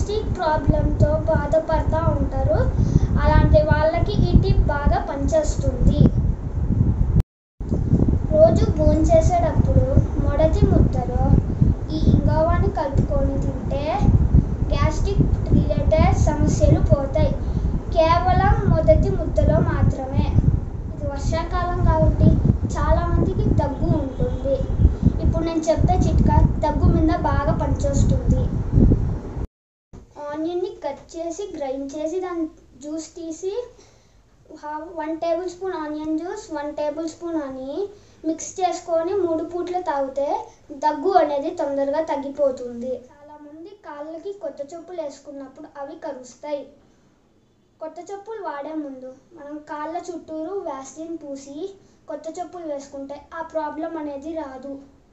gastric ప్రాబ్లంతో బాధపడుతూ ఉంటారు అలాంటి వాళ్ళకి ఈ టిప్ బాగా పనిచేస్తుంది రోజు భోంచేసేటప్పుడు మొదటి ముద్దలో ఈ ఇంగవాన్ని కలుపుకొని తింటే గ్యాస్ట్రిక్ రిలేటెడ్ సమస్యలు పోతాయి కేవలం మొదటి ముద్దలో మాత్రమే ఇది వర్షాకాలం కాబట్టి చాలామందికి దగ్గు ఉంటుంది ఇప్పుడు నేను చెప్పే చిట్కా దగ్గు మీద బాగా పనిచేస్తుంది ఆనియన్ని కట్ చేసి గ్రైండ్ చేసి దాని జ్యూస్ తీసి one tablespoon onion juice one tablespoon అని మిక్స్ చేసుకొని మూడు పూట్లు తాగితే దగ్గు అనేది తొందరగా తగ్గిపోతుంది చాలామంది కాళ్ళకి కొత్త చెప్పులు వేసుకున్నప్పుడు అవి కరుస్తాయి కొత్త చెప్పులు వాడే ముందు మనం కాళ్ళ చుట్టూరు వ్యాస్లిన్ పూసి కొత్త చెప్పులు వేసుకుంటే ఆ ప్రాబ్లం అనేది రాదు